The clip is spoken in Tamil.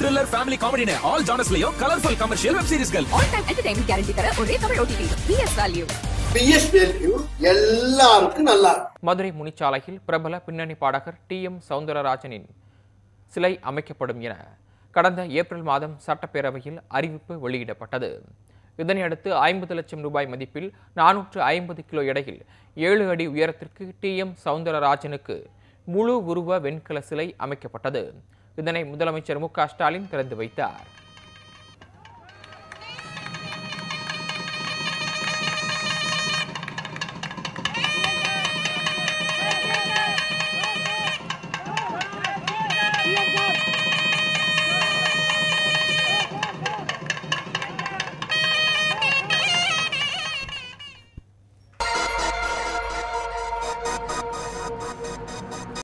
த்ரில்லர் ஃபேமிலி காமெடினு ஆல் ஜானர்ஸ்லயும் கலர்ஃபுல் கமர்ஷியல் வெப் சீரிஸ்கள் ஆல் டைம் என்டர்டைன்மெண்ட் கேரண்டி தர ஒரே Tamil OTT best value best value எல்லாருக்கும் நல்லா இருக்கும் மதுரை முனிச்சாலையில் பிரபல பின்னணி பாடகர் டி எம் சவுந்தரராஜனின் சிலை அமைக்கப்படும் என கடந்த ஏப்ரல் மாதம் சட்டப்பேரவையில் அறிவிப்பு வெளியிடப்பட்டது இதனையடுத்து ஐம்பது லட்சம் ரூபாய் மதிப்பில் நானூற்று ஐம்பது கிலோ எடையில் ஏழு அடி உயரத்திற்கு டி எம் சவுந்தரராஜனுக்கு முழு உருவ வெண்கல சிலை அமைக்கப்பட்டது இதனை முதலமைச்சர் மு க ஸ்டாலின் திறந்து வைத்தார்